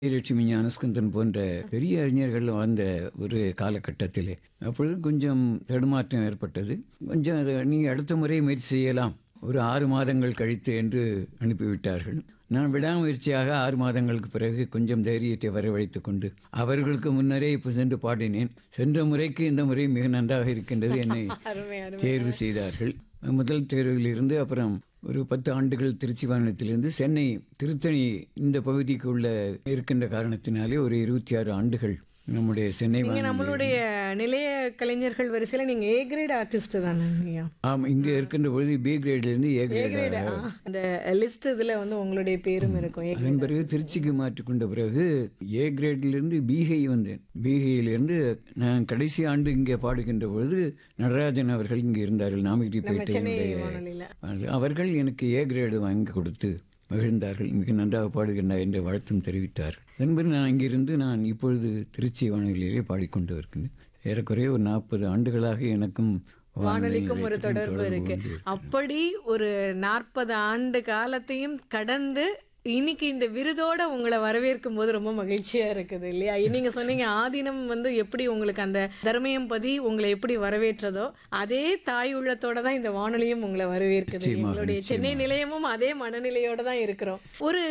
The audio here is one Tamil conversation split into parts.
லட்சுமி ஞானஸ்கந்தன் போன்ற பெரிய அறிஞர்கள் வாழ்ந்த ஒரு காலகட்டத்திலே அப்பொழுது கொஞ்சம் தடுமாற்றம் ஏற்பட்டது கொஞ்சம் அது நீ அடுத்த முறை முயற்சி செய்யலாம் ஒரு ஆறு மாதங்கள் கழித்து என்று அனுப்பிவிட்டார்கள் நான் விடாமுயற்சியாக ஆறு மாதங்களுக்கு பிறகு கொஞ்சம் தைரியத்தை வரவழைத்துக் கொண்டு அவர்களுக்கு முன்னரே இப்போ சென்று பாடினேன் சென்ற முறைக்கு இந்த முறை மிக நன்றாக இருக்கின்றது என்னை அருமை அருமை தேர்வு செய்தார்கள் முதல் தேர்வில் இருந்து அப்புறம் ஒரு பத்து ஆண்டுகள் திருச்சி வாகனத்திலிருந்து சென்னை திருத்தணி இந்த பகுதிக்கு உள்ள இருக்கின்ற காரணத்தினாலே ஒரு இருபத்தி ஆறு ஆண்டுகள் நம்முடைய சென்னை நீங்க வானொலி நம்மளுடைய நிலைய கலைஞர்கள் வரிசையில நீங்க ஏ கிரேட் ஆர்டிஸ்ட் தானே ஐயா ஆம் இங்கே இருக்கின்ற பொழுது பி கிரேட்லேருந்து ஏ கிரேட் கிரேட் அந்த லிஸ்ட் இதுல வந்து உங்களுடைய பேரும் இருக்கும் A அதன் பிறகு திருச்சிக்கு மாற்றிக்கொண்ட பிறகு ஏ கிரேடிலிருந்து பிஹை வந்தேன் பிஹையிலிருந்து நான் கடைசி ஆண்டு இங்கே பாடுகின்ற பொழுது நடராஜன் அவர்கள் இங்கே இருந்தார்கள் சென்னை நாமகிரிப்பேட்டையினுடைய வானொலியில அது அவர்கள் எனக்கு ஏ கிரேடு வாங்கி கொடுத்து மகிழ்ந்தார்கள் மிக நன்றாக பாடுகின்றார் என்று வாழ்த்தும் தெரிவித்தார்கள் அதன் பிறகு நான் அங்கிருந்து நான் இப்பொழுது திருச்சி வானொலியிலே பாடிக்கொண்டு இருக்கின்றேன் ஏறக்குறைய ஒரு நாற்பது ஆண்டுகளாக எனக்கும் வானொலிக்கும் ஒரு நிலையத்துக்கும் தொடர்பு இருக்கு உண்டு. அப்படி ஒரு நாற்பது ஆண்டு காலத்தையும் கடந்து இன்னைக்கு இந்த விருதோட உங்களை வரவேற்கும் போது ரொம்ப மகிழ்ச்சியா இருக்குது இல்லையா நீங்க சொன்னீங்க ஆதீனம் வந்து எப்படி உங்களுக்கு அந்த தர்மயம் பதி உங்களை எப்படி வரவேற்றதோ அதே தாய் உள்ளத்தோட தான் இந்த வானொலியும் உங்களை வரவேற்குது நிச்சயமாக, எங்களுடைய சென்னை நிலையமும் அதே மனநிலையோட தான் இருக்கிறோம் ஒரு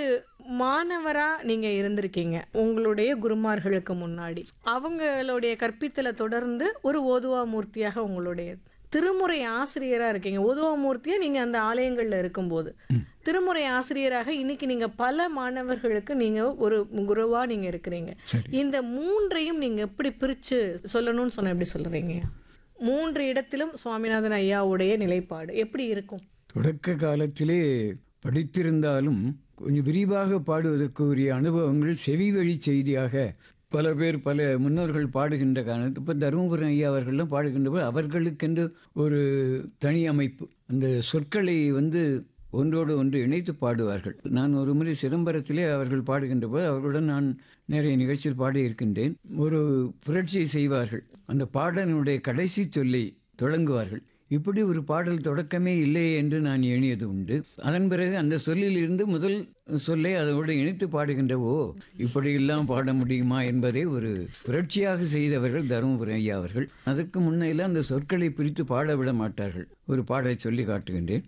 மாணவரா நீங்க இருந்திருக்கீங்க உங்களுடைய குருமார்களுக்கு முன்னாடி அவங்களுடைய கற்பித்தலை தொடர்ந்து ஒரு ஓதுவா மூர்த்தியாக உங்களுடைய திருமுறை ஆசிரியரா இருக்கீங்க ஓதுவா மூர்த்தியா நீங்க அந்த ஆலயங்கள்ல இருக்கும்போது திருமுறை ஆசிரியராக இன்னைக்கு நீங்க பல மாணவர்களுக்கு நீங்க ஒரு குருவா நீங்க இருக்கிறீங்க சரி. இந்த மூன்றையும் நீங்க எப்படி பிரிச்சு சொல்லணும்னு சொன்ன எப்படி சொல்றீங்க மூன்று இடத்திலும் சுவாமிநாதன் ஐயாவுடைய நிலைப்பாடு எப்படி இருக்கும் தொடக்க காலத்திலே படித்திருந்தாலும் கொஞ்சம் விரிவாக பாடுவதற்கு உரிய அனுபவங்கள் செவி வழி செய்தியாக பல பேர் பல முன்னோர்கள் பாடுகின்ற காரணத்து இப்போ தருமபுரம் ஐயா அவர்கள்லாம் பாடுகின்ற போது அவர்களுக்கென்று ஒரு தனி அமைப்பு அந்த சொற்களை வந்து ஒன்றோடு ஒன்று இணைத்து பாடுவார்கள் நான் ஒரு முறை சிதம்பரத்திலே அவர்கள் பாடுகின்ற போது அவர்களுடன் நான் நிறைய நிகழ்ச்சியில் பாடியிருக்கின்றேன் ஒரு புரட்சியை செய்வார்கள் அந்த பாடலினுடைய கடைசி சொல்லை தொடங்குவார்கள் இப்படி ஒரு பாடல் தொடக்கமே இல்லை என்று நான் எண்ணியது உண்டு அதன் பிறகு அந்த சொல்லில் இருந்து முதல் சொல்லை அதோடு இணைத்து பாடுகின்ற ஓ இப்படியெல்லாம் பாட முடியுமா என்பதை ஒரு புரட்சியாக செய்தவர்கள் தருமபுரம் ஐயா அவர்கள் அதற்கு முன்னையெல்லாம் அந்த சொற்களை பிரித்து பாட விட மாட்டார்கள் ஒரு பாடலை சொல்லி காட்டுகின்றேன்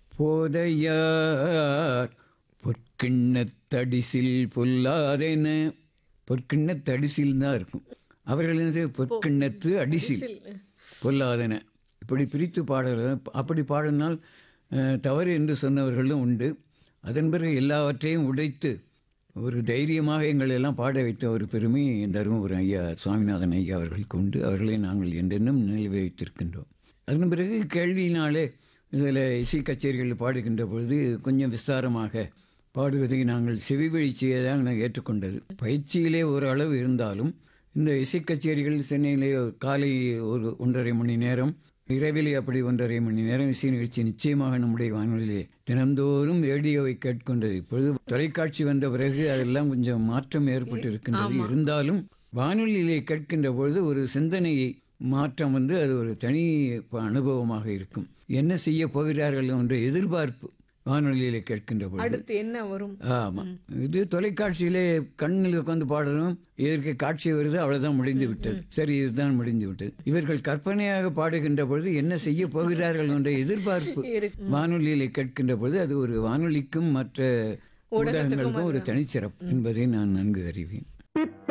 போதையார் பொற்கிண்ணத்தடிசில் பொல்லாதென பொற்கிண்ணத்தடிசில் தான் இருக்கும் அவர்கள் என்ன செய்ய பொற்கிண்ணத்து அடிசில் பொல்லாதன இப்படி பிரித்து பாடுறது அப்படி பாடினால் அஹ், தவறு என்று சொன்னவர்களும் உண்டு அதன் பிறகு எல்லாவற்றையும் உடைத்து ஒரு தைரியமாக எங்களை எல்லாம் பாட வைத்த ஒரு பெருமை தருமபுரம் ஐயா சுவாமிநாதன் ஐயா அவர்களுக்கு உண்டு அவர்களை நாங்கள் என்றென்றும் நினைவு வைத்திருக்கின்றோம் அதன் பிறகு கேள்வியினாலே இதில் இசை கச்சேரிகளில் பாடுகின்ற பொழுது கொஞ்சம் விஸ்தாரமாக பாடுவதை நாங்கள் செவி வழி செய்யதான் நான் ஏற்றுக்கொண்டது பயிற்சியிலே ஒரு அளவு இருந்தாலும் இந்த இசை கச்சேரிகள் சென்னையிலே காலை ஒரு ஒன்றரை மணி நேரம் இரவிலே அப்படி ஒன்றரை மணி நேரம் இசை நிகழ்ச்சி நிச்சயமாக நம்முடைய வானொலியிலே தினந்தோறும் ரேடியோவை கேட்கின்றது இப்பொழுது தொலைக்காட்சி வந்த பிறகு அதெல்லாம் கொஞ்சம் மாற்றம் ஏற்பட்டு இருக்கின்றது இருந்தாலும் வானொலியிலே கேட்கின்ற பொழுது ஒரு சிந்தனையை மாற்றம் வந்து அது ஒரு தனி ப- அனுபவமாக இருக்கும் என்ன செய்ய போகிறார்கள் என்ற எதிர்பார்ப்பு வானொலியிலே கேட்கின்ற பொழுது அடுத்து என்ன வரும் ஆமா இது தொலைக்காட்சியிலே கண்ணில் உட்கார்ந்து பாடணும் இதற்கு காட்சி வருது அவ்வளவுதான் முடிந்து விட்டது சரி இதுதான் முடிந்து விட்டது இவர்கள் கற்பனையாக பாடுகின்ற பொழுது என்ன செய்ய போகிறார்கள் என்ற எதிர்பார்ப்பு இருக்கு. வானொலியிலே கேட்கின்ற பொழுது அது ஒரு வானொலிக்கும் மற்ற ஊடகங்களுக்கும் ஒரு தனிச்சிறப்பு என்பதை நான் நன்கு அறிவேன்